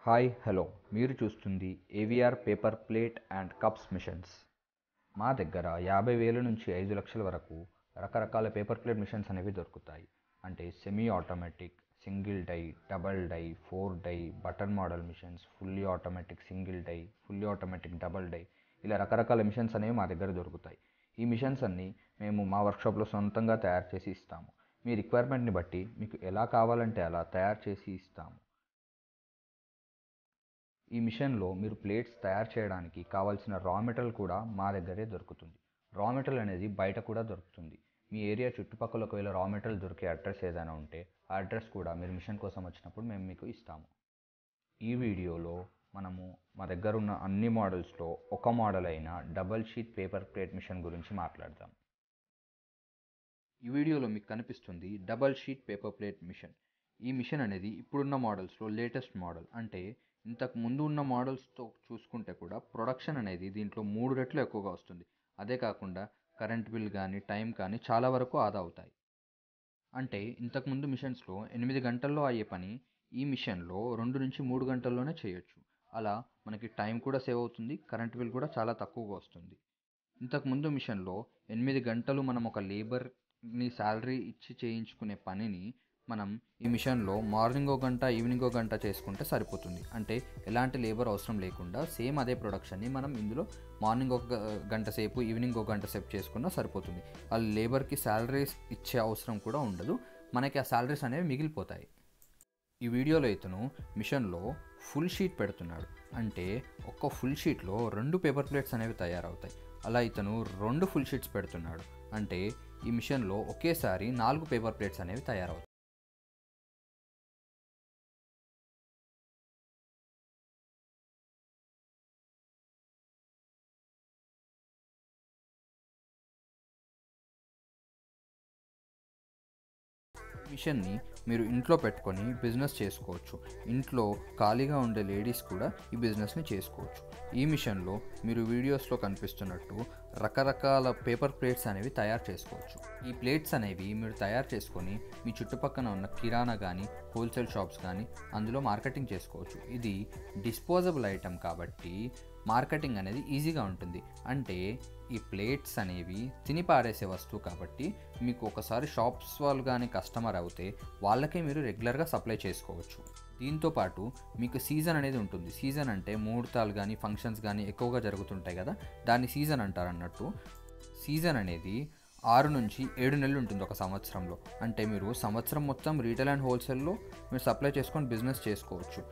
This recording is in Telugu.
హాయ్ హలో మీరు చూస్తుంది AVR paper plate and cups machines మా దగ్గర యాభై వేల నుంచి ఐదు లక్షల వరకు రకరకాల పేపర్ ప్లేట్ మిషన్స్ అనేవి దొరుకుతాయి అంటే semi automatic single die double die four die button model machines fully automatic single die fully automatic double die ఇలా రకరకాల మిషన్స్ అనేవి మా దగ్గర దొరుకుతాయి ఈ మిషన్స్ అన్నీ మేము మా వర్క్షాప్లో సొంతంగా తయారు చేసి ఇస్తాము మీ రిక్వైర్మెంట్ని బట్టి మీకు ఎలా కావాలంటే అలా తయారు చేసి ఇస్తాము ఈ మిషన్లో మీరు ప్లేట్స్ తయారు చేయడానికి కావాల్సిన రా మెటీరియల్ కూడా మా దగ్గరే దొరుకుతుంది రా మెటీరియల్ అనేది బయట కూడా దొరుకుతుంది మీ ఏరియా చుట్టుపక్కల ఒకవేళ రా మెటీరియల్ దొరికే అడ్రస్ ఏదైనా ఉంటే ఆ అడ్రస్ కూడా మీరు మిషన్ కోసం వచ్చినప్పుడు మేము మీకు ఇస్తాము ఈ వీడియోలో మనము మా దగ్గర ఉన్న అన్ని మోడల్స్లో ఒక మోడల్ అయిన double sheet paper plate machine గురించి మాట్లాడదాం ఈ వీడియోలో మీకు కనిపిస్తుంది double sheet paper plate machine ఈ మిషన్ అనేది ఇప్పుడున్న మోడల్స్లో లేటెస్ట్ మోడల్ అంటే ఇంతకు ముందు ఉన్న మోడల్స్తో చూసుకుంటే కూడా ప్రొడక్షన్ అనేది దీంట్లో మూడు రెట్లు ఎక్కువగా వస్తుంది అదే కాకుండా కరెంట్ బిల్ కానీ టైం కానీ చాలా వరకు ఆదా అవుతాయి అంటే ఇంతకుముందు మిషన్స్లో ఎనిమిది గంటల్లో అయ్యే పని ఈ మిషన్లో రెండు నుంచి మూడు గంటల్లోనే చేయొచ్చు అలా మనకి టైం కూడా సేవ్ అవుతుంది కరెంట్ బిల్ కూడా చాలా తక్కువగా వస్తుంది ఇంతకుముందు మిషన్లో ఎనిమిది గంటలు మనం ఒక లేబర్ని శాలరీ ఇచ్చి చేయించుకునే పనిని మనం ఈ మిషన్లో మార్నింగ్ ఒక గంట ఈవినింగ్ ఒక గంట చేసుకుంటే సరిపోతుంది అంటే ఎలాంటి లేబర్ అవసరం లేకుండా సేమ్ అదే ప్రొడక్షన్ని మనం ఇందులో మార్నింగ్ ఒక గంట సేపు ఈవినింగ్ ఒక గంట సేపు చేసుకున్నా సరిపోతుంది ఆ లేబర్కి శాలరీస్ ఇచ్చే అవసరం కూడా ఉండదు మనకి ఆ శాలరీస్ అనేవి మిగిలిపోతాయి ఈ వీడియోలో ఇతను మిషన్లో ఫుల్ షీట్ పెడుతున్నాడు అంటే ఒక్క ఫుల్ షీట్లో రెండు పేపర్ ప్లేట్స్ అనేవి తయారవుతాయి అలా ఇతను రెండు ఫుల్ షీట్స్ పెడుతున్నాడు అంటే ఈ మిషన్లో ఒకేసారి నాలుగు పేపర్ ప్లేట్స్ అనేవి తయారవుతాయి మిషన్ని మీరు ఇంట్లో పెట్టుకొని బిజినెస్ చేసుకోవచ్చు ఇంట్లో ఖాళీగా ఉండే లేడీస్ కూడా ఈ బిజినెస్ని చేసుకోవచ్చు ఈ మిషన్లో మీరు వీడియోస్లో కనిపిస్తున్నట్టు రకరకాల పేపర్ ప్లేట్స్ అనేవి తయారు చేసుకోవచ్చు ఈ ప్లేట్స్ అనేవి మీరు తయారు చేసుకొని మీ చుట్టుపక్కల ఉన్న కిరాణా కానీ హోల్సేల్ షాప్స్ కానీ అందులో మార్కెటింగ్ చేసుకోవచ్చు ఇది డిస్పోజబుల్ ఐటమ్ కాబట్టి మార్కెటింగ్ అనేది ఈజీగా ఉంటుంది అంటే ఈ ప్లేట్స్ అనేవి తిని పారేసే వస్తువు కాబట్టి మీకు ఒకసారి షాప్స్ వాళ్ళు కానీ కస్టమర్ అవుతే వాళ్ళకే మీరు రెగ్యులర్గా సప్లై చేసుకోవచ్చు దీంతోపాటు మీకు సీజన్ అనేది ఉంటుంది సీజన్ అంటే ముహూర్తాలు కానీ ఫంక్షన్స్ కానీ ఎక్కువగా జరుగుతుంటాయి కదా దాన్ని సీజన్ అంటారు అన్నట్టు సీజన్ అనేది ఆరు నుంచి ఏడు నెలలు ఉంటుంది ఒక సంవత్సరంలో అంటే మీరు సంవత్సరం మొత్తం రీటైల్ అండ్ హోల్సేల్లో మీరు సప్లై చేసుకొని బిజినెస్ చేసుకోవచ్చు